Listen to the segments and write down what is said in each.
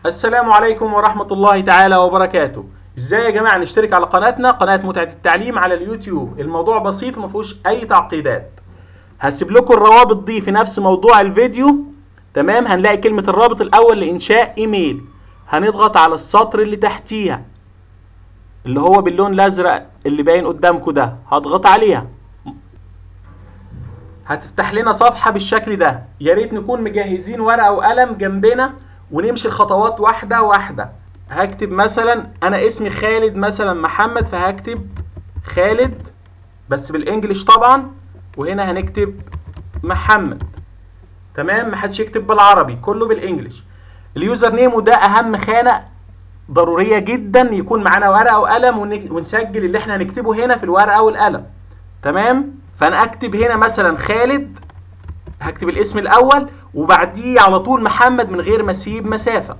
السلام عليكم ورحمة الله تعالى وبركاته ازاي يا جماعة نشترك على قناتنا قناة متعة التعليم على اليوتيوب الموضوع بسيط ما فيهوش اي تعقيدات هسيب لكم الروابط دي في نفس موضوع الفيديو تمام هنلاقي كلمة الرابط الاول لانشاء ايميل هنضغط على السطر اللي تحتيها اللي هو باللون الازرق اللي باين قدامكم ده هضغط عليها هتفتح لنا صفحة بالشكل ده يا ريت نكون مجهزين ورقة وقلم جنبنا ونمشي الخطوات واحدة واحدة هكتب مثلا انا اسمي خالد مثلا محمد فهكتب خالد بس بالانجلش طبعا وهنا هنكتب محمد تمام محدش يكتب بالعربي كله بالانجلش اليوزر نيم وده اهم خانة ضرورية جدا يكون معانا ورقة وقلم ونك- ونسجل اللي احنا هنكتبه هنا في الورقة والقلم تمام فانا اكتب هنا مثلا خالد هكتب الاسم الاول وبعديه على طول محمد من غير ما اسيب مسافه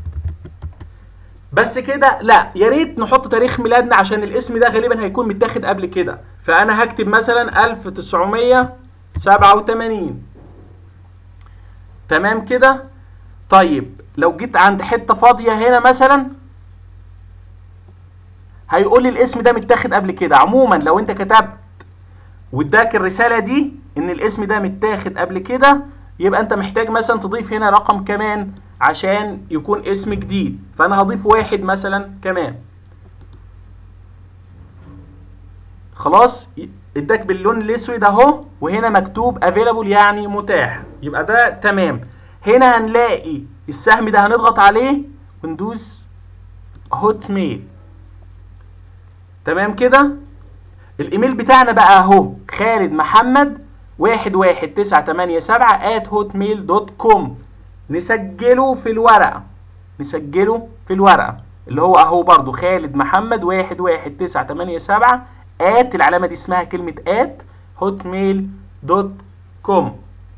بس كده لا يا ريت نحط تاريخ ميلادنا عشان الاسم ده غالبا هيكون متاخد قبل كده فانا هكتب مثلا 1987 تمام كده طيب لو جيت عند حته فاضيه هنا مثلا هيقول لي الاسم ده متاخد قبل كده عموما لو انت كتبت واداك الرساله دي ان الاسم ده متاخد قبل كده يبقى انت محتاج مثلا تضيف هنا رقم كمان عشان يكون اسم جديد فانا هضيف واحد مثلا كمان خلاص ي- اداك باللون الاسود اهو وهنا مكتوب افيلابل يعني متاح يبقى ده تمام هنا هنلاقي السهم ده هنضغط عليه وندوس هوت ميل تمام كده الايميل بتاعنا بقى اهو خالد محمد واحد واحد تسعة تمانية سبعة at hotmail دوت كوم نسجله في الورقة نسجله في الورقة اللي هو اهو برضو خالد محمد واحد واحد تسعة تمانية سبعة at العلامة دي اسمها كلمة at hotmail دوت كوم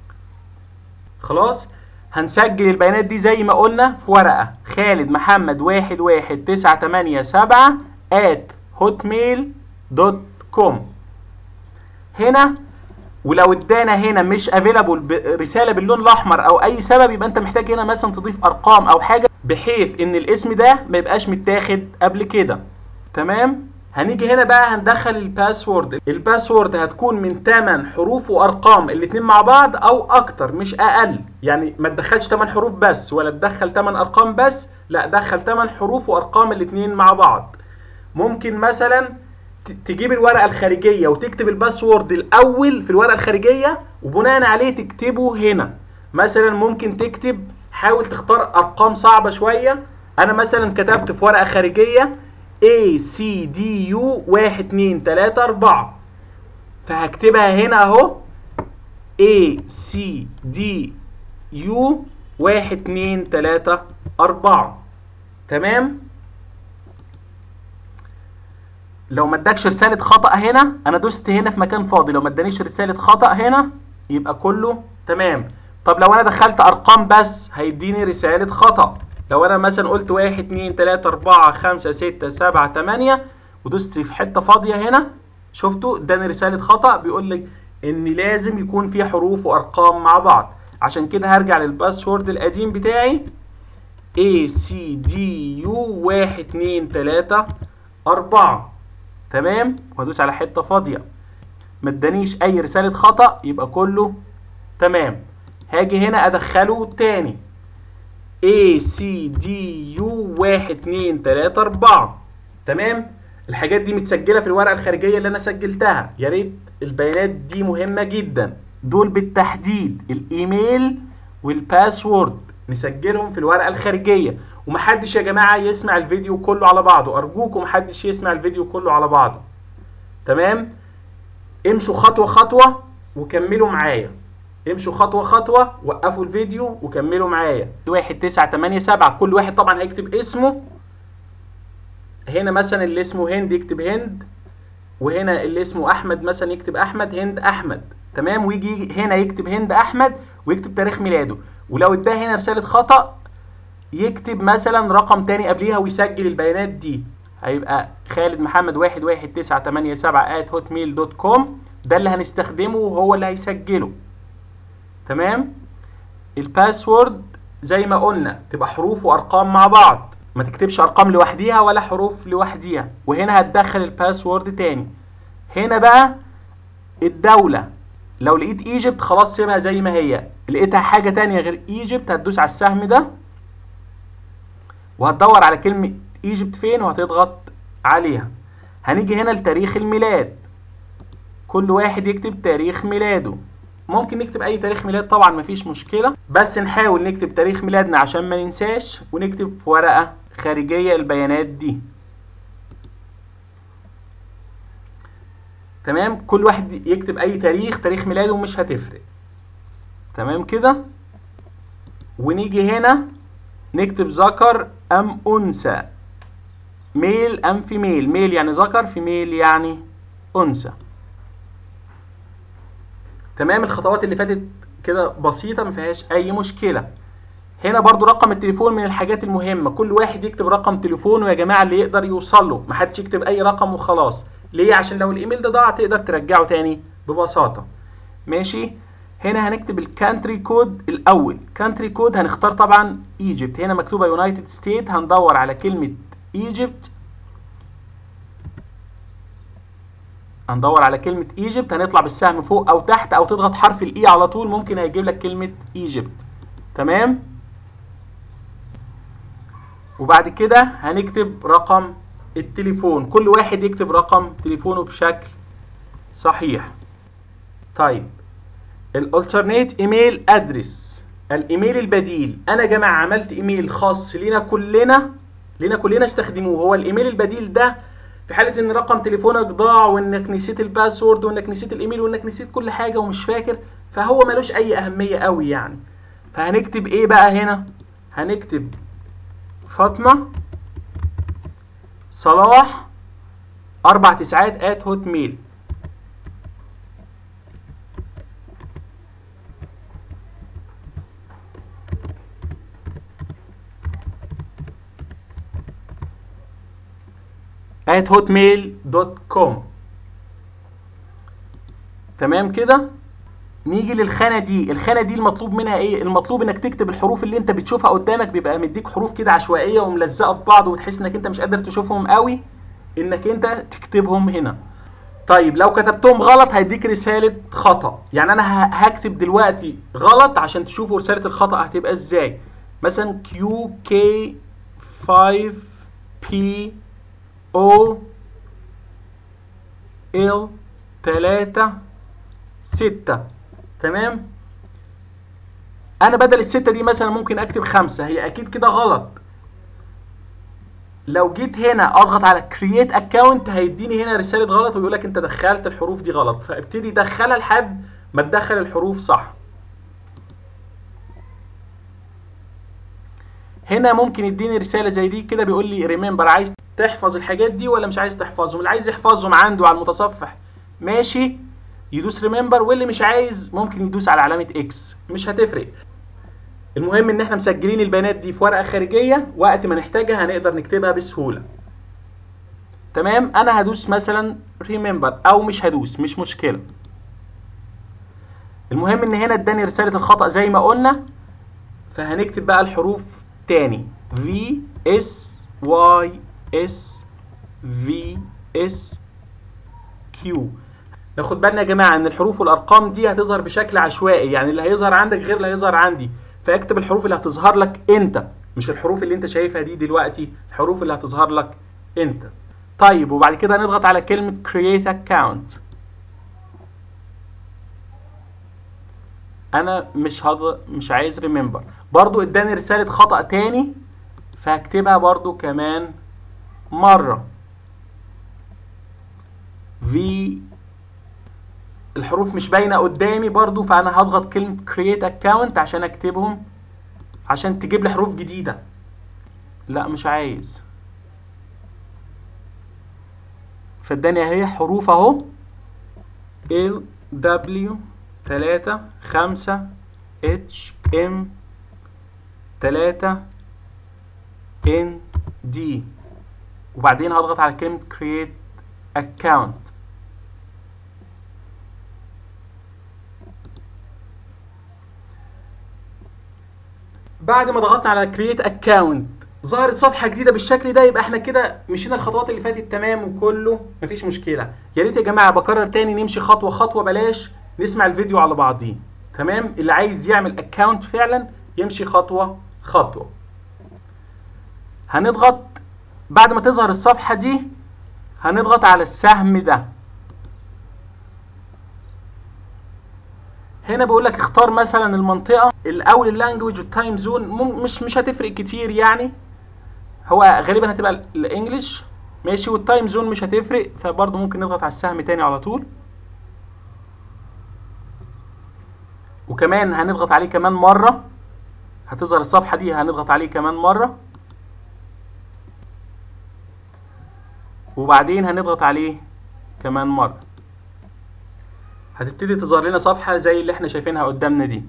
خلاص هنسجل البيانات دي زي ما قلنا في ورقة خالد محمد واحد واحد تسعة تمانية سبعة at hotmail دوت كوم هنا ولو ادانا هنا مش افيلابل رساله باللون الاحمر او اي سبب يبقى انت محتاج هنا مثلا تضيف ارقام او حاجه بحيث ان الاسم ده ما يبقاش متاخد قبل كده تمام هنيجي هنا بقى هندخل الباسورد الباسورد هتكون من 8 حروف وارقام الاتنين مع بعض او اكتر مش اقل يعني ما تدخلش 8 حروف بس ولا تدخل 8 ارقام بس لا دخل 8 حروف وارقام الاتنين مع بعض ممكن مثلا ت- تجيب الورقه الخارجيه وتكتب الباسورد الاول في الورقه الخارجيه وبناء عليه تكتبه هنا مثلا ممكن تكتب حاول تختار ارقام صعبه شويه انا مثلا كتبت في ورقه خارجيه A C D U 1 2 3 4 فهكتبها هنا اهو A C D U 1 2 3 4 تمام لو ما ادكش رسالة خطأ هنا انا دوست هنا في مكان فاضي لو ما ادانيش رسالة خطأ هنا يبقى كله تمام طب لو انا دخلت ارقام بس هيديني رسالة خطأ لو انا مثلا قلت واحد اتنين تلاتة اربعة خمسة ستة سبعة تمانية ودوست في حتة فاضية هنا شفتوا اداني رسالة خطأ بيقول لك ان لازم يكون في حروف وارقام مع بعض عشان كده هرجع للباسورد القديم بتاعي A C D U واحد اتنين تلاتة أربعة تمام وهدوس على حتة فاضية ما ادانيش أي رسالة خطأ يبقى كله تمام هاجي هنا أدخله تاني A C D U واحد اتنين تلاتة أربعة تمام الحاجات دي متسجلة في الورقة الخارجية اللي أنا سجلتها يا ريت البيانات دي مهمة جدا دول بالتحديد الإيميل والباسورد نسجلهم في الورقة الخارجية ومحدش يا جماعة يسمع الفيديو كله على بعضه أرجوكم محدش يسمع الفيديو كله على بعضه تمام امشوا خطوة خطوة وكملوا معايا امشوا خطوة خطوة وقفوا الفيديو وكملوا معايا واحد تسعة تمانية سبعة كل واحد طبعا هيكتب اسمه هنا مثلا اللي اسمه هند يكتب هند وهنا اللي اسمه احمد مثلا يكتب احمد هند احمد تمام ويجي هنا يكتب هند احمد ويكتب تاريخ ميلاده ولو اداه هنا رسالة خطأ يكتب مثلا رقم تاني قبليها ويسجل البيانات دي هيبقى خالد محمد واحد واحد تسعة تمانية سبعة at hotmail دوت كوم ده اللي هنستخدمه وهو اللي هيسجله تمام الباسورد زي ما قلنا تبقى حروف وارقام مع بعض ما تكتبش ارقام لوحديها ولا حروف لوحديها وهنا هتدخل الباسورد تاني هنا بقى الدولة لو لقيت ايجيبت خلاص سيبها زي ما هي لقيتها حاجة تانية غير ايجيبت هتدوس على السهم ده وهتدور على كلمة ايجيبت فين وهتضغط عليها هنيجي هنا لتاريخ الميلاد كل واحد يكتب تاريخ ميلاده ممكن نكتب اي تاريخ ميلاد طبعا مفيش مشكلة بس نحاول نكتب تاريخ ميلادنا عشان ما ننساش ونكتب في ورقة خارجية البيانات دي تمام كل واحد يكتب اي تاريخ تاريخ ميلاده ومش هتفرق تمام كده ونيجي هنا نكتب ذكر ام انثى ميل ام فيميل ميل يعني ذكر فيميل يعني انثى تمام الخطوات اللي فاتت كده بسيطه ما فيهاش اي مشكله هنا برضو رقم التليفون من الحاجات المهمه كل واحد يكتب رقم تليفونه يا جماعه اللي يقدر يوصل له محدش يكتب اي رقم وخلاص ليه عشان لو الايميل ده ضاع تقدر ترجعه تاني ببساطه ماشي هنا هنكتب الكانتري كود الاول كانتري كود هنختار طبعا ايجيبت هنا مكتوبه يونايتد ستيت هندور على كلمه ايجيبت هندور على كلمة ايجيبت هنطلع بالسهم فوق او تحت او تضغط حرف الاي على طول ممكن هيجيب لك كلمة ايجيبت تمام وبعد كده هنكتب رقم التليفون كل واحد يكتب رقم تليفونه بشكل صحيح طيب الالترنيت ايميل ادرس الايميل البديل انا يا جماعه عملت ايميل خاص لينا كلنا لينا كلنا استخدموه هو الايميل البديل ده في حاله ان رقم تليفونك ضاع وانك نسيت الباسورد وانك نسيت الايميل وانك نسيت كل حاجه ومش فاكر فهو ملوش اي اهميه قوي يعني فهنكتب ايه بقى هنا هنكتب فاطمه صلاح اربع تسعات ات هوت ميل at hotmail.com تمام كده نيجي للخانه دي الخانه دي المطلوب منها ايه المطلوب انك تكتب الحروف اللي انت بتشوفها قدامك بيبقى مديك حروف كده عشوائيه وملزقه في بعض وتحس انك انت مش قادر تشوفهم قوي انك انت تكتبهم هنا طيب لو كتبتهم غلط هيديك رساله خطا يعني انا هكتب دلوقتي غلط عشان تشوفوا رساله الخطا هتبقى ازاي مثلا كيو كي 5 بي او ال تلاتة ستة تمام انا بدل الستة دي مثلا ممكن اكتب خمسة هي اكيد كده غلط لو جيت هنا اضغط على create account هيديني هنا رسالة غلط ويقول لك انت دخلت الحروف دي غلط فابتدي دخلها لحد ما تدخل الحروف صح هنا ممكن يديني رسالة زي دي كده بيقول لي remember عايز تحفظ الحاجات دي ولا مش عايز تحفظهم اللي عايز يحفظهم عنده على المتصفح ماشي يدوس ريمبر واللي مش عايز ممكن يدوس على علامة اكس مش هتفرق المهم ان احنا مسجلين البيانات دي في ورقة خارجية وقت ما نحتاجها هنقدر نكتبها بسهولة تمام انا هدوس مثلا ريمبر او مش هدوس مش مشكلة المهم ان هنا اداني رسالة الخطأ زي ما قلنا فهنكتب بقى الحروف تاني V S Y اس في اس كيو ناخد بالنا يا جماعه ان الحروف والارقام دي هتظهر بشكل عشوائي يعني اللي هيظهر عندك غير اللي هيظهر عندي فاكتب الحروف اللي هتظهر لك انت مش الحروف اللي انت شايفها دي دلوقتي الحروف اللي هتظهر لك انت طيب وبعد كده هنضغط على كلمه create account انا مش هض... مش عايز remember برضو اداني رساله خطا تاني فهكتبها برضو كمان مرة في الحروف مش باينة قدامي برضو فأنا هضغط كلمة create account عشان أكتبهم عشان تجيب لي حروف جديدة لا مش عايز فاداني اهي حروف اهو ال دبليو تلاتة خمسة اتش ام تلاتة ان دي وبعدين هضغط على كلمة create account بعد ما ضغطنا على كرييت اكونت ظهرت صفحه جديده بالشكل ده يبقى احنا كده مشينا الخطوات اللي فاتت تمام وكله مفيش مشكله يا ريت يا جماعه بكرر تاني نمشي خطوه خطوه بلاش نسمع الفيديو على بعضيه تمام اللي عايز يعمل اكونت فعلا يمشي خطوه خطوه هنضغط بعد ما تظهر الصفحه دي هنضغط على السهم ده هنا بيقول لك اختار مثلا المنطقه الاول اللانجوج والتايم زون مش مش هتفرق كتير يعني هو غالبا هتبقى الانجليش ماشي والتايم زون مش هتفرق فبرضه ممكن نضغط على السهم تاني على طول وكمان هنضغط عليه كمان مره هتظهر الصفحه دي هنضغط عليه كمان مره وبعدين هنضغط عليه كمان مره هتبتدي تظهر لنا صفحه زي اللي احنا شايفينها قدامنا دي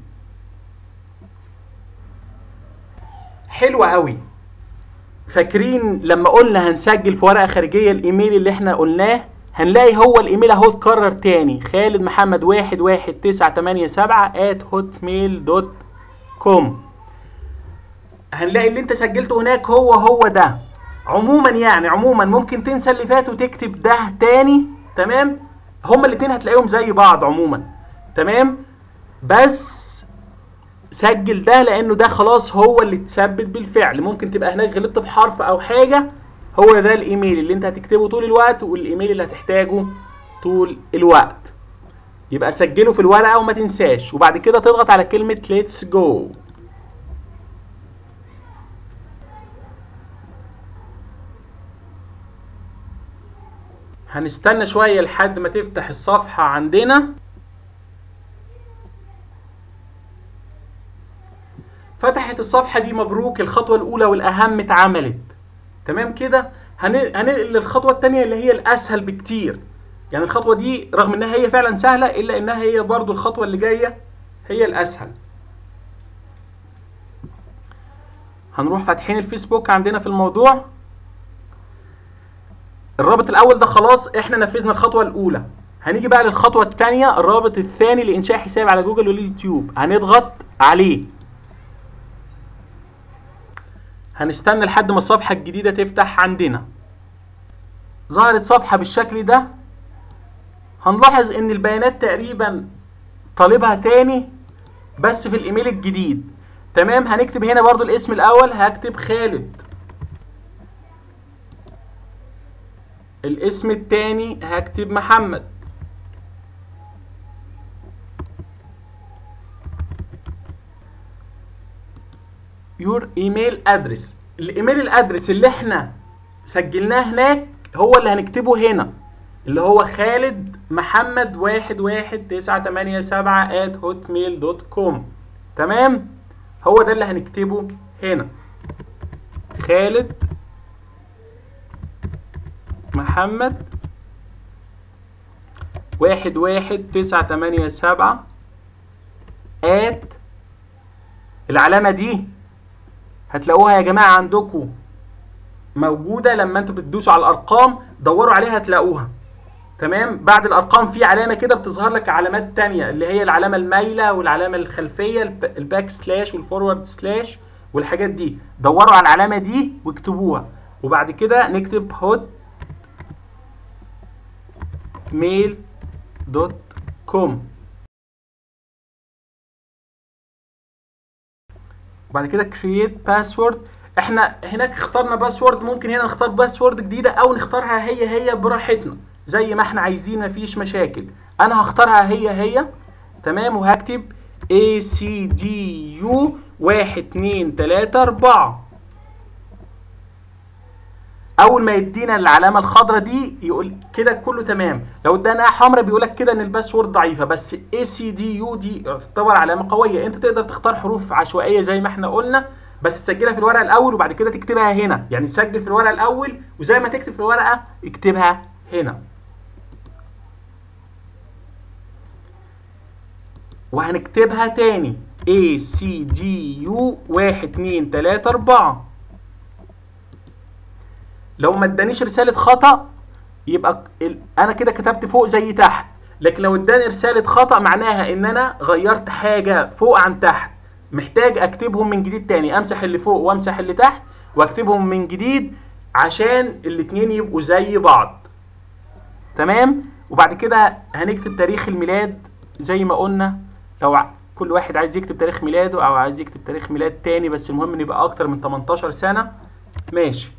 حلوه قوي فاكرين لما قلنا هنسجل في ورقه خارجيه الايميل اللي احنا قلناه هنلاقي هو الايميل اهو اتكرر تاني خالد محمد واحد واحد تسعة تمانية سبعة ات هوت ميل دوت كوم هنلاقي اللي انت سجلته هناك هو هو ده عموما يعني عموما ممكن تنسى اللي فات وتكتب ده تاني تمام هما الاتنين هتلاقيهم زي بعض عموما تمام بس سجل ده لانه ده خلاص هو اللي اتثبت بالفعل ممكن تبقى هناك غلطت في حرف او حاجه هو ده الايميل اللي انت هتكتبه طول الوقت والايميل اللي هتحتاجه طول الوقت يبقى سجله في الورقه وما تنساش وبعد كده تضغط على كلمه ليتس جو هنستنى شويه لحد ما تفتح الصفحه عندنا فتحت الصفحة دي مبروك الخطوة الأولى والأهم اتعملت تمام كده هننقل للخطوة التانية اللي هي الأسهل بكتير يعني الخطوة دي رغم إنها هي فعلا سهلة إلا إنها هي برضو الخطوة اللي جاية هي الأسهل هنروح فاتحين الفيسبوك عندنا في الموضوع الرابط الأول ده خلاص إحنا نفذنا الخطوة الأولى هنيجي بقى للخطوة التانية الرابط الثاني لإنشاء حساب على جوجل واليوتيوب هنضغط عليه هنستنى لحد ما الصفحة الجديدة تفتح عندنا ظهرت صفحة بالشكل ده هنلاحظ ان البيانات تقريبا طالبها تاني بس في الايميل الجديد تمام هنكتب هنا برضو الاسم الاول هكتب خالد الاسم التاني هكتب محمد يور ايميل ادرس الايميل الادرس اللي احنا سجلناه هناك هو اللي هنكتبه هنا اللي هو خالد محمد واحد واحد تسعة تمانية سبعة ات هوت ميل دوت كوم تمام هو ده اللي هنكتبه هنا خالد محمد واحد واحد تسعة تمانية سبعة ات العلامة دي هتلاقوها يا جماعة عندكم موجودة لما انتوا بتدوسوا على الأرقام دوروا عليها هتلاقوها تمام بعد الأرقام في علامة كده بتظهر لك علامات تانية اللي هي العلامة المايلة والعلامة الخلفية الباك سلاش والفورورد سلاش والحاجات دي دوروا على العلامة دي واكتبوها وبعد كده نكتب هوت ميل دوت كوم وبعد كده كرييت باسورد احنا هناك اخترنا باسورد ممكن هنا نختار باسورد جديده او نختارها هي هي براحتنا زي ما احنا عايزين مفيش مشاكل انا هختارها هي هي تمام وهكتب A C D U واحد اتنين تلاتة اربعة اول ما يدينا العلامه الخضراء دي يقول كده كله تمام لو ادانا حمراء بيقول لك كده ان الباسورد ضعيفه بس اي سي دي يو دي تعتبر علامه قويه انت تقدر تختار حروف عشوائيه زي ما احنا قلنا بس تسجلها في الورقه الاول وبعد كده تكتبها هنا يعني سجل في الورقه الاول وزي ما تكتب في الورقه اكتبها هنا وهنكتبها تاني A C D U واحد اتنين تلاتة أربعة لو ما ادانيش رسالة خطأ يبقى ال... أنا كده كتبت فوق زي تحت لكن لو اداني رسالة خطأ معناها إن أنا غيرت حاجة فوق عن تحت محتاج اكتبهم من جديد تاني امسح اللي فوق وامسح اللي تحت واكتبهم من جديد عشان الاتنين يبقوا زي بعض تمام وبعد كده هنكتب تاريخ الميلاد زي ما قلنا لو ع- كل واحد عايز يكتب تاريخ ميلاده او عايز يكتب تاريخ ميلاد تاني بس المهم ان يبقى اكتر من 18 سنة ماشي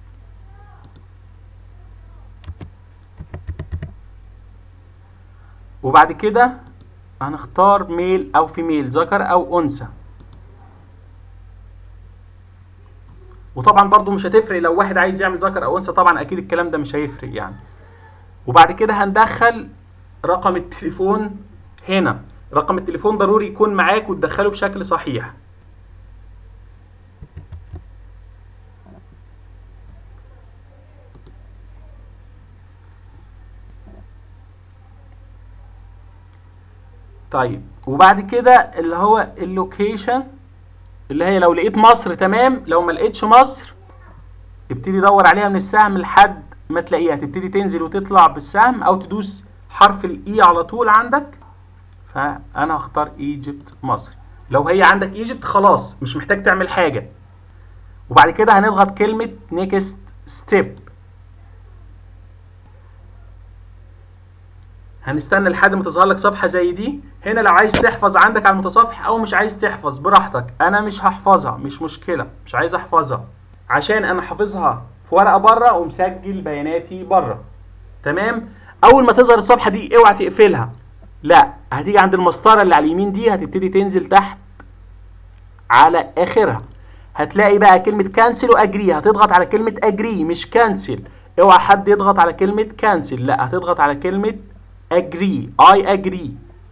وبعد كده هنختار ميل او فيميل ذكر او انثى وطبعا برضو مش هتفرق لو واحد عايز يعمل ذكر او انثى طبعا اكيد الكلام ده مش هيفرق يعني وبعد كده هندخل رقم التليفون هنا رقم التليفون ضروري يكون معاك وتدخله بشكل صحيح طيب وبعد كده اللي هو اللوكيشن اللي هي لو لقيت مصر تمام لو ما لقيتش مصر ابتدي دور عليها من السهم لحد ما تلاقيها تبتدي تنزل وتطلع بالسهم او تدوس حرف الاي على طول عندك فانا هختار ايجيبت مصر لو هي عندك ايجيبت خلاص مش محتاج تعمل حاجه وبعد كده هنضغط كلمه نيكست ستيب هنستنى لحد ما تظهر لك صفحه زي دي هنا لو عايز تحفظ عندك على المتصفح او مش عايز تحفظ براحتك انا مش هحفظها مش مشكله مش عايز احفظها عشان انا حافظها في ورقه بره ومسجل بياناتي بره تمام اول ما تظهر الصفحه دي اوعى تقفلها لا هتيجي عند المسطره اللي على اليمين دي هتبتدي تنزل تحت على اخرها هتلاقي بقى كلمه كانسل واجري هتضغط على كلمه اجري مش كانسل اوعى حد يضغط على كلمه كانسل لا هتضغط على كلمه اجري اي اجري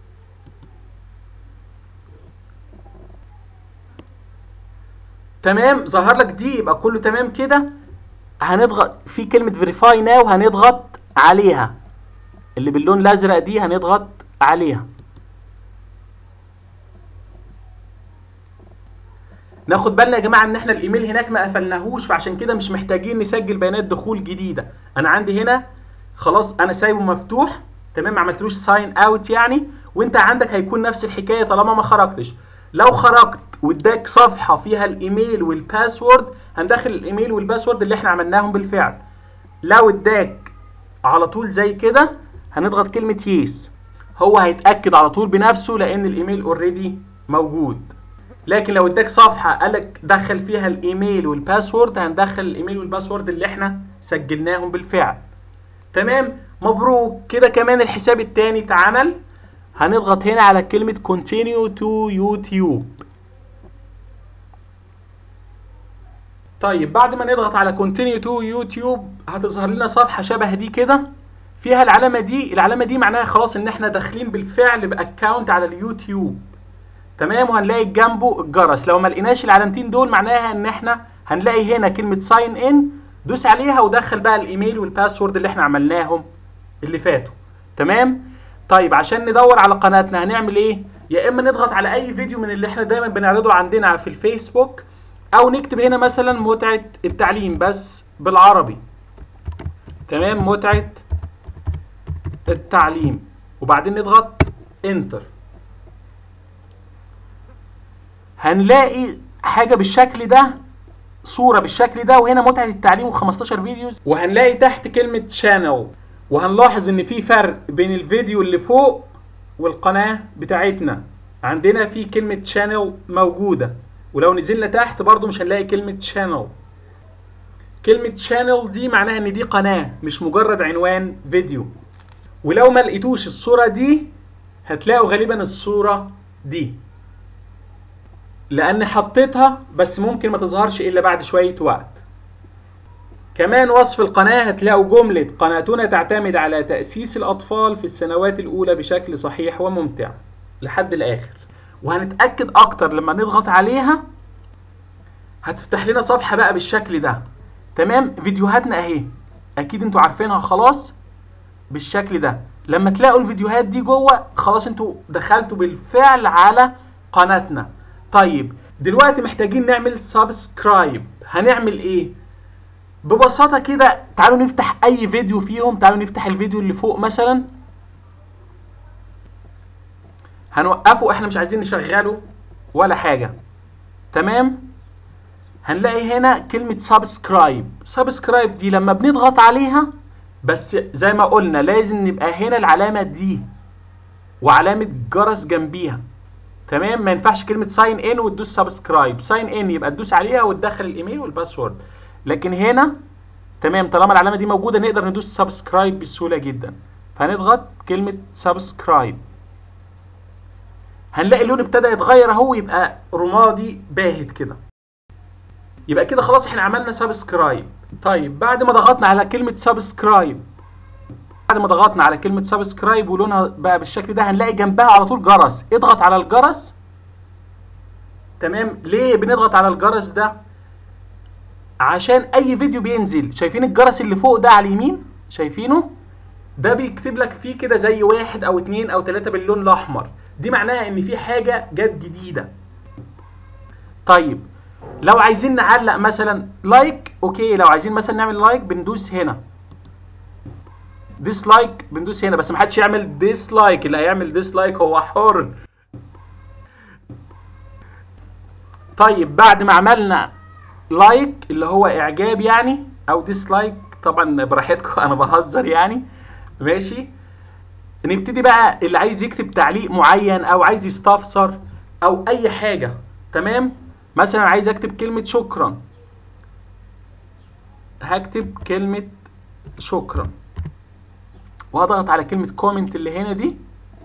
تمام ظهر لك دي يبقى كله تمام كده هنضغط في كلمة فيريفاي ناو هنضغط عليها اللي باللون الازرق دي هنضغط عليها ناخد بالنا يا جماعه ان احنا الايميل هناك ما قفلناهوش فعشان كده مش محتاجين نسجل بيانات دخول جديده انا عندي هنا خلاص انا سايبه مفتوح تمام ما عملتلوش ساين اوت يعني وانت عندك هيكون نفس الحكايه طالما ما خرجتش لو خرجت واداك صفحه فيها الايميل والباسورد هندخل الايميل والباسورد اللي احنا عملناهم بالفعل لو اداك على طول زي كده هنضغط كلمه يس هو هيتاكد على طول بنفسه لان الايميل اوريدي موجود لكن لو اداك صفحه قالك دخل فيها الايميل والباسورد هندخل الايميل والباسورد اللي احنا سجلناهم بالفعل تمام مبروك كده كمان الحساب التاني اتعمل هنضغط هنا على كلمة continue to YouTube طيب بعد ما نضغط على continue to YouTube هتظهر لنا صفحة شبه دي كده فيها العلامة دي العلامة دي معناها خلاص ان احنا داخلين بالفعل باكونت على اليوتيوب تمام وهنلاقي جنبه الجرس لو ما لقيناش العلامتين دول معناها ان احنا هنلاقي هنا كلمة ساين ان دوس عليها ودخل بقى الايميل والباسورد اللي احنا عملناهم اللي فاتوا تمام طيب عشان ندور على قناتنا هنعمل ايه يا اما نضغط على اي فيديو من اللي احنا دايما بنعرضه عندنا في الفيسبوك او نكتب هنا مثلا متعة التعليم بس بالعربي تمام متعة التعليم وبعدين نضغط انتر هنلاقي حاجة بالشكل ده صورة بالشكل ده وهنا متعة التعليم و15 فيديوز وهنلاقي تحت كلمة شانل وهنلاحظ ان في فرق بين الفيديو اللي فوق والقناة بتاعتنا عندنا في كلمة شانل موجودة ولو نزلنا تحت برضو مش هنلاقي كلمة شانل كلمة شانل دي معناها ان دي قناة مش مجرد عنوان فيديو ولو ما لقيتوش الصورة دي هتلاقوا غالبا الصورة دي لان حطيتها بس ممكن ما تظهرش الا بعد شوية وقت كمان وصف القناة هتلاقوا جملة قناتنا تعتمد على تأسيس الأطفال في السنوات الأولى بشكل صحيح وممتع لحد الآخر وهنتأكد أكتر لما نضغط عليها هتفتح لنا صفحة بقى بالشكل ده تمام فيديوهاتنا أهي أكيد أنتوا عارفينها خلاص بالشكل ده لما تلاقوا الفيديوهات دي جوه خلاص انتوا دخلتوا بالفعل على قناتنا طيب دلوقتي محتاجين نعمل سبسكرايب هنعمل ايه ببساطة كده تعالوا نفتح أي فيديو فيهم تعالوا نفتح الفيديو اللي فوق مثلا هنوقفه احنا مش عايزين نشغله ولا حاجه تمام هنلاقي هنا كلمه سبسكرايب سبسكرايب دي لما بنضغط عليها بس زي ما قلنا لازم نبقى هنا العلامه دي وعلامه جرس جنبيها تمام ما ينفعش كلمه ساين ان وتدوس سبسكرايب ساين ان يبقى تدوس عليها وتدخل الايميل والباسورد لكن هنا تمام طالما العلامه دي موجوده نقدر ندوس سبسكرايب بسهوله جدا فهنضغط كلمه سبسكرايب هنلاقي اللون ابتدى يتغير اهو يبقى رمادي باهت كده يبقى كده خلاص احنا عملنا سبسكرايب طيب بعد ما ضغطنا على كلمه سبسكرايب بعد ما ضغطنا على كلمة سبسكرايب ولونها بقى بالشكل ده هنلاقي جنبها على طول جرس اضغط على الجرس تمام ليه بنضغط على الجرس ده عشان اي فيديو بينزل شايفين الجرس اللي فوق ده على اليمين شايفينه ده بيكتب لك فيه كده زي واحد او اتنين او تلاتة باللون الاحمر دي معناها ان في حاجة جت جديدة طيب لو عايزين نعلق مثلا لايك اوكي لو عايزين مثلا نعمل لايك بندوس هنا ديسلايك بندوس هنا بس محدش يعمل ديسلايك اللي هيعمل ديسلايك هو حر طيب بعد ما عملنا لايك اللي هو اعجاب يعني او ديسلايك طبعا براحتكم انا بهزر يعني ماشي نبتدي بقى اللي عايز يكتب تعليق معين او عايز يستفسر او اي حاجه تمام مثلا عايز اكتب كلمه شكرا هكتب كلمه شكرا وهضغط على كلمة كومنت اللي هنا دي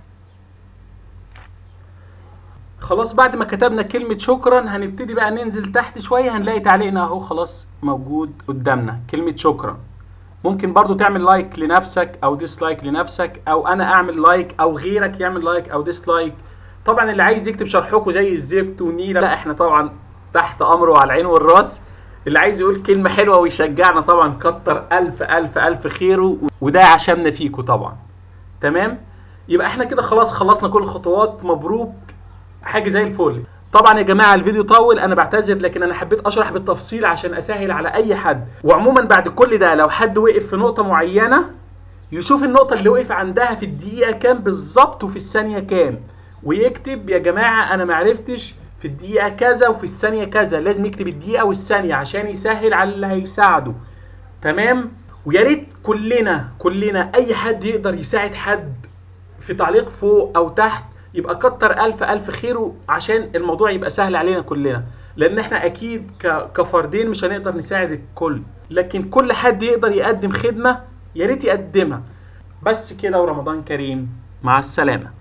خلاص بعد ما كتبنا كلمة شكرا هنبتدي بقى ننزل تحت شوية هنلاقي تعليقنا اهو خلاص موجود قدامنا كلمة شكرا ممكن برضو تعمل لايك لنفسك او ديسلايك لنفسك او انا اعمل لايك او غيرك يعمل لايك او ديسلايك طبعا اللي عايز يكتب شرحكم زي الزفت ونيلة لا احنا طبعا تحت امره على العين والراس اللي عايز يقول كلمة حلوة ويشجعنا طبعا كتر ألف ألف ألف خيره وده عشمنا فيكم طبعا تمام يبقى احنا كده خلاص خلصنا كل الخطوات مبروك حاجة زي الفل طبعا يا جماعة الفيديو طول انا بعتذر لكن انا حبيت اشرح بالتفصيل عشان اسهل على اي حد وعموما بعد كل ده لو حد وقف في نقطة معينة يشوف النقطة اللي وقف عندها في الدقيقة كام بالظبط وفي الثانية كام ويكتب يا جماعة انا معرفتش في الدقيقة كذا وفي الثانية كذا لازم يكتب الدقيقة والثانية عشان يسهل على اللي هيساعده تمام ويا ريت كلنا كلنا اي حد يقدر يساعد حد في تعليق فوق او تحت يبقى كتر الف الف خيره عشان الموضوع يبقى سهل علينا كلنا لان احنا اكيد كفردين مش هنقدر نساعد الكل لكن كل حد يقدر يقدم خدمة يا ريت يقدمها بس كده ورمضان كريم مع السلامه